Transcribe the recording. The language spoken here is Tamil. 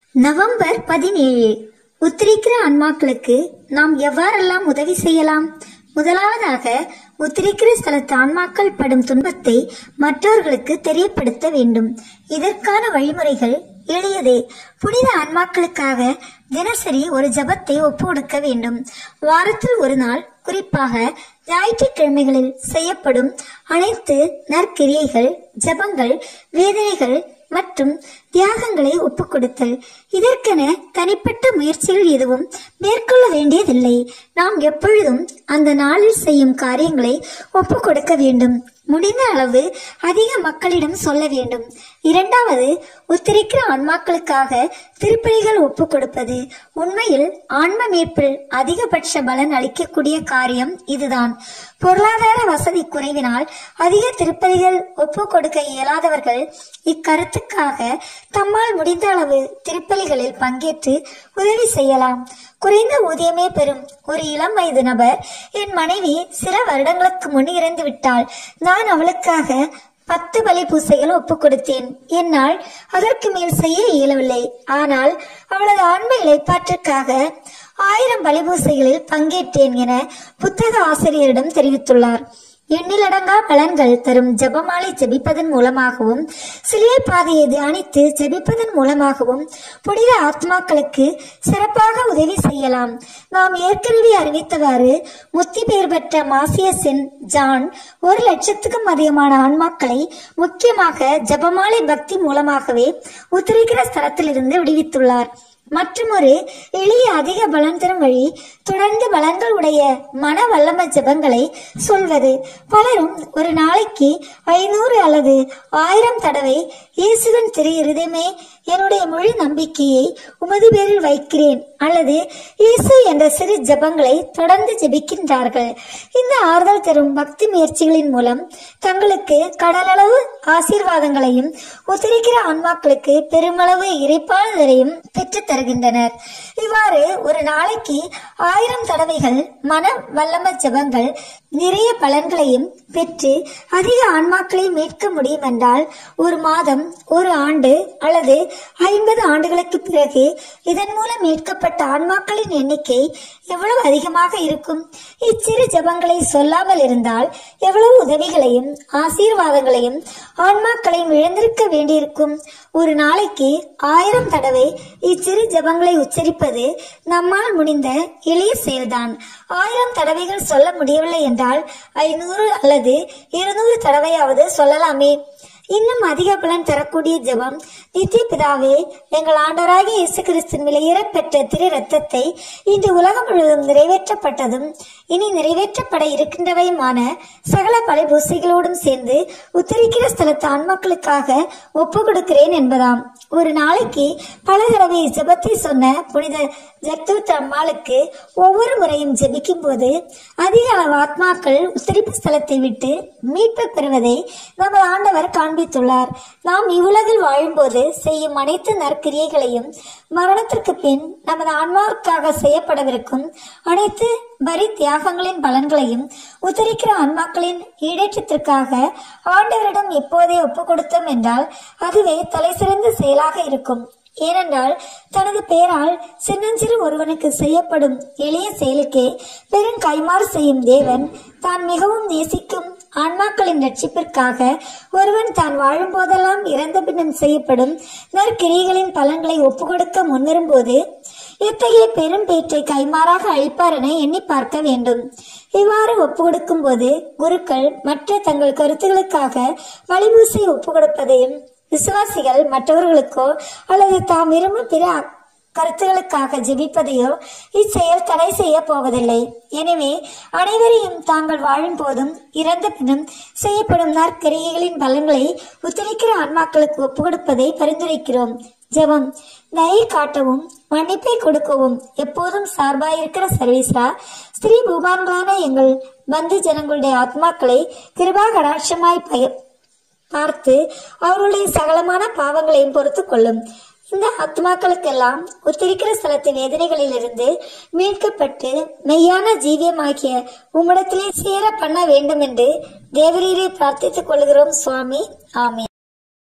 நவம்பர் பதினேழு உத்திரிக்கிற ஆன்மாக்களுக்கு நாம் எவ்வாறெல்லாம் உதவி செய்யலாம் முதலாவதாக உத்திரிக்கிற ஸ்தலத்து ஆன்மாக்கள் படும் துன்பத்தை மற்றவர்களுக்கு தெரியப்படுத்த வேண்டும் இதற்கான வழிமுறைகள் எளியதே புனித ஆன்மாக்களுக்காக தினசரி ஒரு ஜபத்தை ஒப்பு கொடுக்க வேண்டும் வாரத்தில் ஒரு நாள் குறிப்பாக ஞாயிற்றுக்கிழமைகளில் செய்யப்படும் அனைத்து நற்கிரியைகள் ஜபங்கள் வேதனைகள் மற்றும் தியாகங்களை ஒப்புக் கொடுத்தல் இதற்கென தனிப்பட்ட முயற்சிகள் எதுவும் மேற்கொள்ள வேண்டியதில்லை நாம் எப்பொழுதும் அந்த நாளில் செய்யும் காரியங்களை ஒப்புக் கொடுக்க வேண்டும் முடிந்த அளவு அதிக மக்களிடம் சொல்ல வேண்டும் இரண்டாவது உத்திரிக்கிற ஆன்மாக்களுக்காக திருப்பலிகள் ஒப்புக் கொடுப்பது உண்மையில் ஆன்ம மீட்பில் அதிகபட்ச பலன் அளிக்கக்கூடிய காரியம் இதுதான் பொருளாதார வசதி குறைவினால் அதிக திருப்பலிகள் ஒப்புக் கொடுக்க இயலாதவர்கள் இக்கருத்துக்காக தம்மால் முடிந்த அளவு திருப்பலிகளில் பங்கேற்று உதவி செய்யலாம் குறைந்த ஊதியமே பெறும் ஒரு இளம் வயது நபர் என் மனைவி சில வருடங்களுக்கு முன் இறந்து விட்டாள் நான் அவளுக்காக பத்து பலி பூசைகள் ஒப்புக் கொடுத்தேன் என்னால் அதற்கு மேல் செய்ய இயலவில்லை ஆனால் அவளது ஆன்ம இலைப்பாற்றுக்காக ஆயிரம் பலி பூசைகளில் பங்கேற்றேன் என புத்தக ஆசிரியரிடம் தெரிவித்துள்ளார் எண்ணிலடங்கா பலன்கள் தரும் ஜெபமாலை ஜெபிப்பதன் மூலமாகவும் சிலுவை பாதையை தியானித்து ஜெபிப்பதன் மூலமாகவும் புனித ஆத்மாக்களுக்கு சிறப்பாக உதவி செய்யலாம் நாம் ஏற்கனவே அறிவித்தவாறு முத்தி பெயர் பெற்ற மாசியஸின் ஜான் ஒரு லட்சத்துக்கும் அதிகமான ஆன்மாக்களை முக்கியமாக ஜெபமாலை பக்தி மூலமாகவே உத்திரிக்கிற ஸ்தலத்திலிருந்து விடுவித்துள்ளார் மற்றுமொரு எளிய அதிக பலன் தரும் வழி தொடர்ந்து பலன்கள் உடைய மன வல்லம ஜெபங்களை சொல்வது பலரும் ஒரு நாளைக்கு ஐநூறு அல்லது ஆயிரம் தடவை இயேசுவின் திரு இருதயமே என்னுடைய முழு நம்பிக்கையை உமது பேரில் வைக்கிறேன் அல்லது இயேசு என்ற சிறு ஜெபங்களை தொடர்ந்து ஜெபிக்கின்றார்கள் இந்த ஆறுதல் தரும் பக்தி முயற்சிகளின் மூலம் தங்களுக்கு கடலளவு ஆசீர்வாதங்களையும் உத்தரிக்கிற ஆன்மாக்களுக்கு பெருமளவு இறைப்பாளரையும் பெற்றுத் தருகின்றனர் இவ்வாறு ஒரு நாளைக்கு ஆயிரம் தடவைகள் மன வல்லம ஜெபங்கள் நிறைய பலன்களையும் பெற்று அதிக ஆன்மாக்களை மீட்க முடியும் என்றால் ஒரு மாதம் ஒரு ஆண்டு அல்லது ஐம்பது ஆண்டுகளுக்கு பிறகு இதன் மூலம் மீட்கப்பட்ட ஆன்மாக்களின் எண்ணிக்கை எவ்வளவு அதிகமாக இருக்கும் இச்சிறு ஜபங்களை சொல்லாமல் இருந்தால் எவ்வளவு உதவிகளையும் ஆசீர்வாதங்களையும் ஆன்மாக்களையும் இழந்திருக்க வேண்டியிருக்கும் ஒரு நாளைக்கு ஆயிரம் தடவை இச்சிறு ஜபங்களை உச்சரிப்பது நம்மால் முடிந்த எளிய செயல்தான் ஆயிரம் தடவைகள் சொல்ல முடியவில்லை என்றால் ஐநூறு அல்லது இருநூறு தடவையாவது சொல்லலாமே இன்னும் அதிக பலன் தரக்கூடிய ஜெபம் நித்திய பிதாவே எங்கள் ஆண்டவராகிய இயேசு கிறிஸ்துவின் விலையேற பெற்ற திரு ரத்தத்தை இன்று உலகம் முழுவதும் நிறைவேற்றப்பட்டதும் இனி நிறைவேற்றப்பட இருக்கின்றவையுமான சகல படைபூசைகளோடும் சேர்ந்து உத்தரிக்கிற ஸ்தலத்து ஆன்மாக்களுக்காக ஒப்பு கொடுக்கிறேன் என்பதாம் ஒரு நாளைக்கு பல தடவை ஜெபத்தை சொன்ன புனித ஜக்தூத் அம்மாளுக்கு ஒவ்வொரு முறையும் ஜெபிக்கும் போது அதிக அளவு ஆத்மாக்கள் உத்தரிப்பு ஸ்தலத்தை விட்டு மீட்பு பெறுவதை நமது ஆண்டவர் காண்பித்துள்ளார் நாம் இவ்வுலகில் வாழும்போது செய்யும் அனைத்து நற்கிரியைகளையும் மரணத்திற்கு பின் நமது ஆன்மாவுக்காக செய்யப்படவிருக்கும் அனைத்து வரி தியாகங்களின் பலன்களையும் உத்தரிக்கிற ஆன்மாக்களின் ஈடேற்றத்திற்காக ஆண்டவரிடம் எப்போதே ஒப்பு கொடுத்தோம் என்றால் அதுவே தலை சிறந்த செயலாக இருக்கும் ஏனென்றால் தனது பெயரால் சின்னஞ்சிறு ஒருவனுக்கு செய்யப்படும் எளிய செயலுக்கே பெரும் கைமாறு செய்யும் தேவன் தான் மிகவும் நேசிக்கும் ஆன்மாக்களின் ரட்சிப்பிற்காக ஒருவன் தான் வாழும் போதெல்லாம் இறந்த பின்னும் செய்யப்படும் நற்கிரிகளின் பலன்களை ஒப்புக்கொடுக்க முன்வரும்போது இத்தகைய பெரும் பேற்றை கைமாறாக அளிப்பார் என எண்ணி பார்க்க வேண்டும் இவ்வாறு ஒப்பு கொடுக்கும் போது குருக்கள் மற்ற தங்கள் கருத்துகளுக்காக வழிபூசை ஒப்பு கொடுப்பதையும் விசுவாசிகள் மற்றவர்களுக்கோ அல்லது தாம் விரும்பும் பிற கருத்துகளுக்காக ஜெபிப்பதையோ இச்செயல் தடை செய்ய போவதில்லை எனவே அனைவரையும் தாங்கள் வாழும் போதும் இறந்த பின்னும் செய்யப்படும் நற்கிரிகைகளின் பலன்களை உத்தரிக்கிற ஆன்மாக்களுக்கு ஒப்பு கொடுப்பதை பரிந்துரைக்கிறோம் ஜெபம் தயை காட்டவும் மன்னிப்பை கொடுக்கவும் எப்போதும் சார்பாயிருக்கிற சர்வீஸ்ரா ஸ்திரீ பூபான்களான எங்கள் பந்து ஜனங்களுடைய ஆத்மாக்களை கிருபா கடாட்சமாய் பய பார்த்து அவர்களுடைய சகலமான பாவங்களையும் பொறுத்து கொள்ளும் இந்த ஆத்மாக்களுக்கெல்லாம் உத்திரிக்கிற ஸ்தலத்தின் வேதனைகளிலிருந்து மீட்கப்பட்டு மெய்யான ஜீவியமாகிய உம்மிடத்திலே சேர பண்ண வேண்டும் என்று தேவரீரை பிரார்த்தித்துக் கொள்கிறோம் சுவாமி ஆமே